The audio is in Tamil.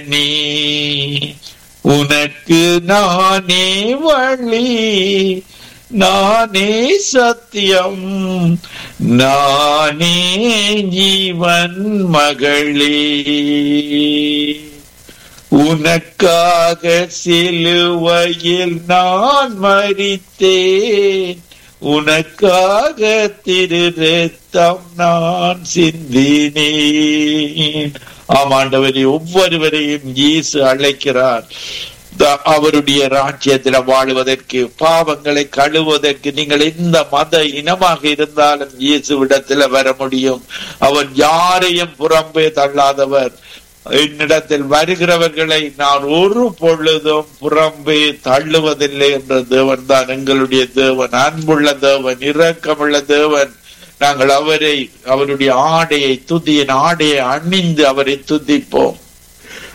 நீ உனக்கு நானே வழி நானே சத்தியம் நானே ஜீவன் மகளே உனக்காக சிலுவையில் நான் மறித்தேன் உனக்காக திரு ரத்தம் நான் சிந்தினேன் ஆமாண்டவரை ஒவ்வொருவரையும் இயேசு அழைக்கிறார் த- அவருடைய ராஜ்யத்தில் வாழுவதற்கு பாவங்களை கழுவதற்கு நீங்கள் எந்த மத இனமாக இருந்தாலும் இயேசுவிடத்தில் வர முடியும் அவர் யாரையும் புறம்பே தள்ளாதவர் என்னிடத்தில் வருகிறவர்களை நான் ஒரு பொழுதும் புறம்பே தள்ளுவதில்லை என்ற தேவன் தான் எங்களுடைய தேவன் அன்புள்ள தேவன் இரக்கமுள்ள தேவன் நாங்கள் அவரை அவருடைய ஆடையை துதியின் ஆடையை அணிந்து அவரை துதிப்போம்